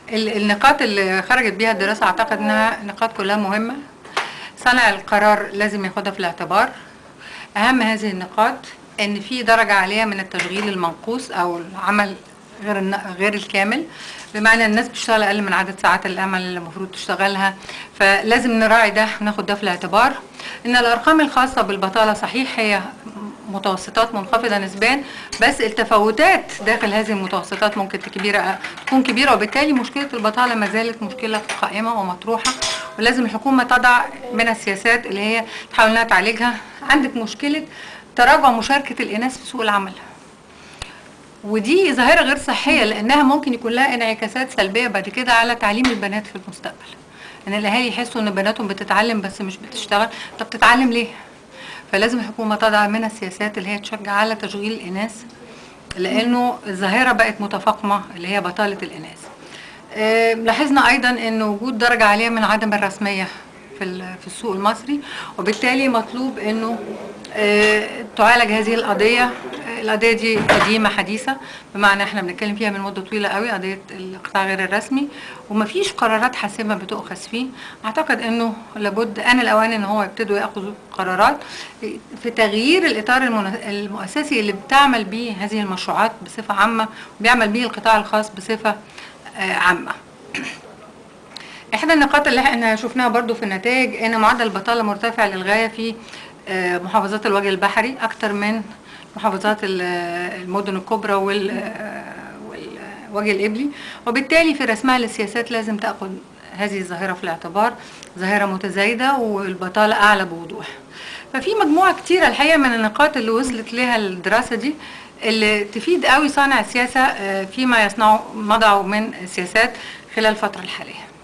ال- النقاط اللي خرجت بيها الدراسة أعتقد إنها نقاط كلها مهمة صانع القرار لازم ياخدها في الاعتبار أهم هذه النقاط إن في درجة عالية من التشغيل المنقوص أو العمل غير الن- غير الكامل بمعنى الناس بتشتغل أقل من عدد ساعات العمل اللي المفروض تشتغلها فلازم نراعي ده وناخد ده في الاعتبار إن الأرقام الخاصة بالبطالة صحيح هي متوسطات منخفضة نسبيا بس التفاوتات داخل هذه المتوسطات ممكن كبيرة تكون كبيرة وبالتالي مشكلة البطالة ما زالت مشكلة قائمة ومطروحة ولازم الحكومة تضع من السياسات اللي هي تحاول انها تعالجها عندك مشكلة تراجع مشاركة الإناث في سوق العمل ودي ظاهرة غير صحية لأنها ممكن يكون لها انعكاسات سلبية بعد كده على تعليم البنات في المستقبل ان الاهالي يحسوا ان بناتهم بتتعلم بس مش بتشتغل طب تتعلم ليه فلازم الحكومه تضع من السياسات اللي هي تشجع على تشغيل الاناث لانه الظاهره بقت متفاقمه اللي هي بطاله الاناث آه، لاحظنا ايضا ان وجود درجه عاليه من عدم الرسميه في ال- في السوق المصري وبالتالي مطلوب انه آه، تعالج هذه القضيه آه، القضيه دي قديمه حديثه بمعنى احنا بنتكلم فيها من مده طويله قوي قضيه القطاع غير الرسمي ومفيش قرارات حاسمه بتؤخذ فيه اعتقد انه لابد ان الاوان ان هو يبتدوا ياخذوا قرارات في تغيير الاطار المنا- المؤسسي اللي بتعمل به هذه المشروعات بصفه عامه وبيعمل به القطاع الخاص بصفه آه، عامه احدى النقاط اللي احنا شفناها برضو في النتائج ان معدل البطاله مرتفع للغايه في آه، محافظات الوجه البحري اكتر من محافظات ال- المدن الكبرى وال آه، والوجه القبلي وبالتالي في رسمها للسياسات لازم تاخذ هذه الظاهره في الاعتبار ظاهره متزايده والبطاله اعلى بوضوح ففي مجموعه كتيره الحقيقه من النقاط اللي وصلت لها الدراسه دي اللي تفيد قوي صانع السياسه آه، فيما يصنعه مضعه من سياسات خلال الفتره الحاليه